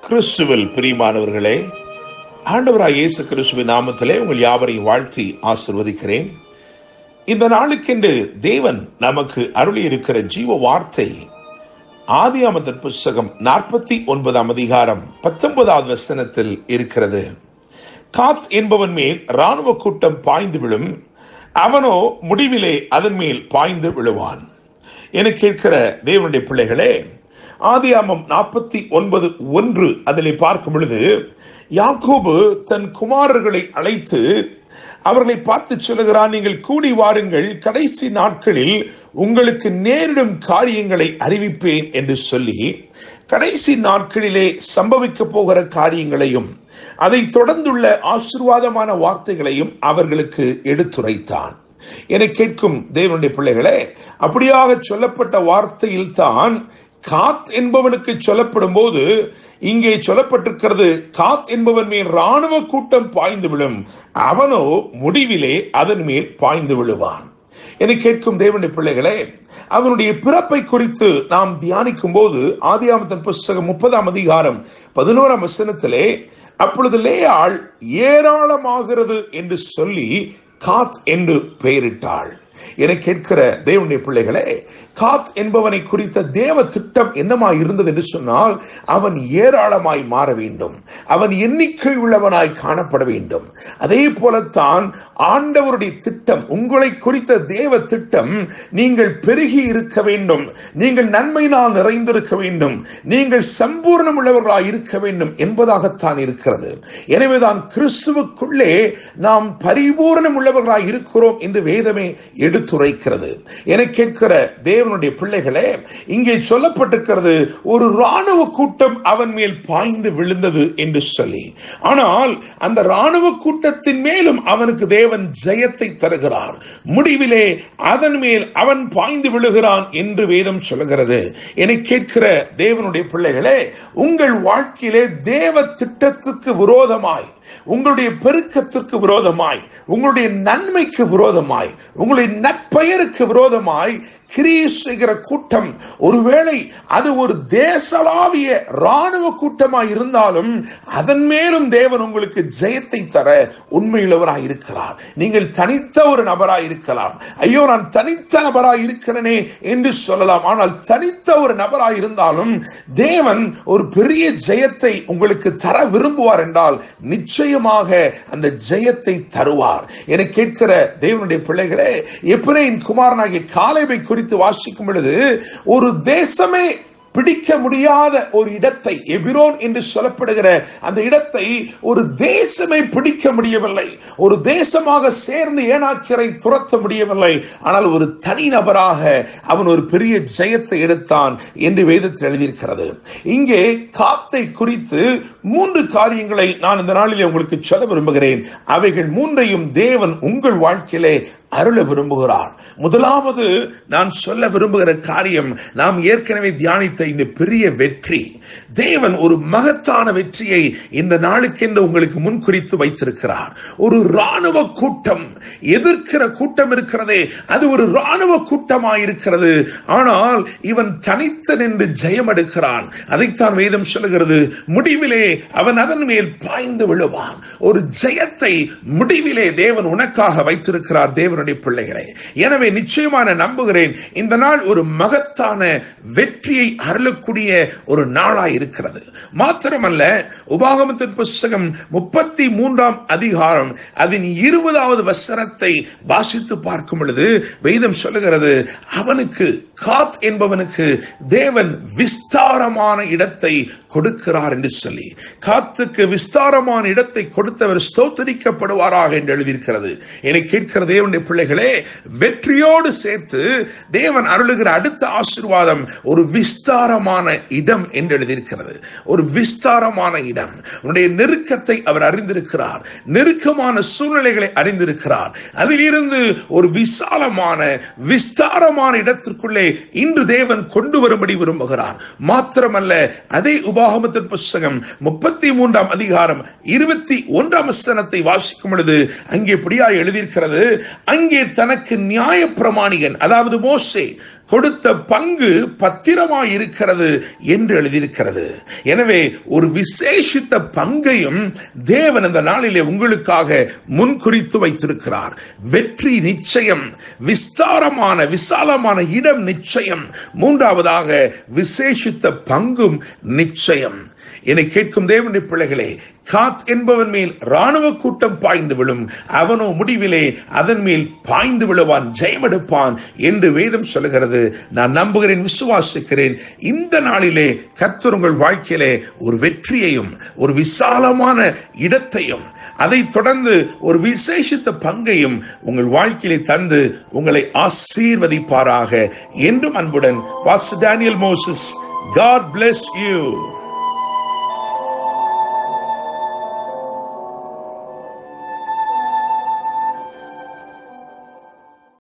கிறிஸ்துவில் பிரியமானவர்களே ஆண்டவராய் இயேசு கிறிஸ்துவின் நாமத்திலே உங்கள் யாவரையும் வாழ்த்தி ஆசிர்வதிக்கிறேன் இந்த நாளுக்கென்று தேவன் நமக்கு அருளி இருக்கிற ஜீவ வார்த்தை ஆதியாமத்தின் புஸ்தகம் நாற்பத்தி ஒன்பதாம் அதிகாரம் பத்தொன்பதாவது வசனத்தில் இருக்கிறது காத் என்பவன் மேல் இராணுவ கூட்டம் பாய்ந்து விழும் அவனோ முடிவிலே அதன் மேல் பாய்ந்து விழுவான் என கேட்கிற தேவனுடைய பிள்ளைகளே ஆதியாமம் நாற்பத்தி ஒன்பது ஒன்று அதிலே பார்க்கும் பொழுது யாக்கோபு தன் குமாரர்களை அழைத்து அவர்களை பார்த்து சொல்லுகிறான் நீங்கள் கூடி வாருங்கள் கடைசி நாட்களில் உங்களுக்கு நேரிடும் காரியங்களை அறிவிப்பேன் என்று சொல்லி கடைசி நாட்களிலே சம்பவிக்க போகிற காரியங்களையும் அதை தொடர்ந்துள்ள ஆசிர்வாதமான வார்த்தைகளையும் அவர்களுக்கு எடுத்துரைத்தான் என கேட்கும் தேவனுடைய பிள்ளைகளே அப்படியாக சொல்லப்பட்ட வார்த்தையில் தான் காத் என்பவனுக்கு சொல்லப்படும் போது இங்கே சொல்லப்பட்டிருக்கிறது காத் என்பவன் மேல் ராணுவ கூட்டம் பாய்ந்து விழும் அவனோ முடிவிலே அதன் மேல் பாய்ந்து விழுவான் என கேட்கும் தேவனுடைய பிள்ளைகளே அவனுடைய பிறப்பை குறித்து நாம் தியானிக்கும் போது ஆதியாமத்தின் புஸ்தகம் முப்பதாம் அதிகாரம் பதினோராம் வசனத்திலே அப்பொழுது லேயாள் ஏராளமாகிறது என்று சொல்லி காத் என்று பெயரிட்டாள் என கேட்கிற தேவனுடைய பிள்ளைகளே காத் என்பவனை குறித்த தேவ திட்டம் என்னமாய் இருந்தது என்று சொன்னால் அவன் ஏராளமாய் மாற வேண்டும் அவன் எண்ணிக்கை உள்ளவனாய் காணப்பட வேண்டும் அதே போலத்தான் ஆண்டவருடைய திட்டம் உங்களை குறித்த தேவ திட்டம் நீங்கள் பெருகி இருக்க வேண்டும் நீங்கள் நன்மையினால் நிறைந்திருக்க வேண்டும் நீங்கள் சம்பூர்ணம் உள்ளவர்களாய் இருக்க வேண்டும் என்பதாகத்தான் இருக்கிறது எனவேதான் கிறிஸ்துவுக்குள்ளே நாம் பரிபூர்ணம் உள்ளவர்களாய் இருக்கிறோம் என்று வேதமே எடுத்துரைக்கிறது என கேட்கிற தேவனுடைய பிள்ளைகளே இங்கே சொல்லப்பட்டிருக்கிறது ஒரு ராணுவ கூட்டம் அவன் மேல் பாய்ந்து விழுந்தது என்று சொல்லி ஆனால் அந்த ராணுவ கூட்டத்தின் மேலும் அவனுக்கு தேவன் ஜெயத்தை தருகிறார் முடிவிலே அதன் மேல் அவன் பாய்ந்து விழுகிறான் என்று வேதம் சொல்லுகிறது என கேட்கிற தேவனுடைய பிள்ளைகளே உங்கள் வாழ்க்கையிலே தேவ திட்டத்துக்கு விரோதமாய் உங்களுடைய பெருக்கத்திற்கு விரோதமாய் உங்களுடைய நன்மைக்கு விரோதமாய் உங்களுடைய நற்பெயருக்கு விரோதமாய் கிரியை செய்கிற கூட்டம் ஒருவேளை அது ஒரு தேசளாவிய ராணுவ கூட்டமாய் இருந்தாலும் அதன் மேலும் தேவன் உங்களுக்கு ஜெயத்தை தர உண்மையுள்ளவராய் இருக்கிறார் நீங்கள் தனித்த ஒரு நபராய் இருக்கலாம் ஐயோ நான் தனித்த நபராய் இருக்கிறேனே என்று சொல்லலாம் ஆனால் தனித்த ஒரு நபராய் இருந்தாலும் தேவன் ஒரு பெரிய ஜெயத்தை உங்களுக்கு தர விரும்புவார் என்றால் நிச்சயமாக அந்த ஜெயத்தை தருவார் என கேட்கிற தேவனுடைய பிள்ளைகளே எப்ரேன் குமாரனாகிய காலைவை குறித்து வாசிக்கும் பொழுது ஒரு தேசமே பிடிக்க முடியாத ஒரு இடத்தை எபிரோன் என்று சொல்லப்படுகிற அந்த இடத்தை ஒரு தேசமே பிடிக்க முடியவில்லை ஒரு தேசமாக சேர்ந்து ஏனாக்கியரை துரத்த முடியவில்லை ஆனால் ஒரு தனி நபராக அவன் ஒரு பெரிய ஜெயத்தை எடுத்தான் என்று வேதத்தில் எழுதியிருக்கிறது இங்கே காத்தை குறித்து மூன்று காரியங்களை நான் இந்த நாளிலே உங்களுக்கு சொல்ல விரும்புகிறேன் அவைகள் மூன்றையும் தேவன் உங்கள் வாழ்க்கையிலே அருள விரும்புகிறார் முதலாவது நான் சொல்ல விரும்புகிற காரியம் நாம் ஏற்கனவே தியானித்த இந்த பெரிய வெற்றி தேவன் ஒரு மகத்தான வெற்றியை இந்த நாளுக்கென்று உங்களுக்கு முன் குறித்து வைத்திருக்கிறார் ஒரு ராணுவ கூட்டம் எதிர்க்கிற கூட்டம் இருக்கிறதே அது ஒரு ராணுவ கூட்டமாய் இருக்கிறது ஆனால் இவன் தனித்து நின்று ஜெயம் எடுக்கிறான் அதைத்தான் வேதம் சொல்லுகிறது முடிவிலே அவன் அதன் மேல் பாய்ந்து விழுவான் ஒரு ஜெயத்தை முடிவிலே தேவன் உனக்காக வைத்திருக்கிறார் தேவனுடைய பிள்ளைகளை எனவே நிச்சயமான நம்புகிறேன் இந்த நாள் ஒரு மகத்தான வெற்றியை அருளக்கூடிய ஒரு நாளாய் இருக்கிறது மாத்திரமல்ல உபாகமத்தின் புஸ்தகம் முப்பத்தி மூன்றாம் அதிகாரம் அதன் இருபதாவது வசனத்தை வாசித்து பார்க்கும் பொழுது வேதம் சொல்லுகிறது அவனுக்கு காத் என்பவனுக்கு தேவன் விஸ்தாரமான இடத்தை கொடுக்கிறார் என்று சொல்லி காத்துக்கு விஸ்தாரமான இடத்தை கொடுத்தவர் ஸ்தோத்தரிக்கப்படுவாராக என்று எழுதியிருக்கிறது என கேட்கிற தேவனுடைய பிள்ளைகளே வெற்றியோடு சேர்த்து தேவன் அருளுகிற அடுத்த ஆசிர்வாதம் ஒரு விஸ்தாரமான இடம் என்று எழுதியிருக்கிறது ஒரு விஸ்தாரமான இடம் உன்னுடைய நெருக்கத்தை அவர் அறிந்திருக்கிறார் நெருக்கமான சூழ்நிலைகளை அறிந்திருக்கிறார் அதிலிருந்து ஒரு விசாலமான விஸ்தாரமான இடத்திற்குள்ளே இன்று தேவன் கொண்டு வரும்படி விரும்புகிறார் மாத்திரமல்ல அதே உபாகமத்தின் புஸ்தகம் முப்பத்தி மூன்றாம் அதிகாரம் இருபத்தி ஒன்றாம் வசனத்தை வாசிக்கும் பொழுது அங்கே இப்படியா எழுதியிருக்கிறது அங்கே தனக்கு நியாயப்பிரமாணிகன் அதாவது மோசே கொடுத்த பங்கு பத்திரமாய் இருக்கிறது என்று எழுதியிருக்கிறது எனவே ஒரு விசேஷித்த பங்கையும் தேவன் இந்த நாளிலே உங்களுக்காக முன்குறித்து வைத்திருக்கிறார் வெற்றி நிச்சயம் விஸ்தாரமான விசாலமான இடம் நிச்சயம் மூன்றாவதாக விசேஷித்த பங்கும் நிச்சயம் என்னை கேட்கும் தேவனுடைய பிள்ளைகளே காத் என்பவன் மேல் ராணுவ கூட்டம் பாய்ந்து விழும் அவனோ முடிவிலே அதன் மேல் பாய்ந்து விழுவான் ஜெயமெடுப்பான் என்று வேதம் சொல்லுகிறது நான் நம்புகிறேன் விசுவாசிக்கிறேன் இந்த நாளிலே கர்த்தர் உங்கள் வாழ்க்கையிலே ஒரு வெற்றியையும் ஒரு விசாலமான இடத்தையும் அதை தொடர்ந்து ஒரு விசேஷித்த பங்கையும் உங்கள் வாழ்க்கையிலே தந்து உங்களை ஆசீர்வதிப்பாராக என்றும் அன்புடன் Vasu Daniel Moses God bless you.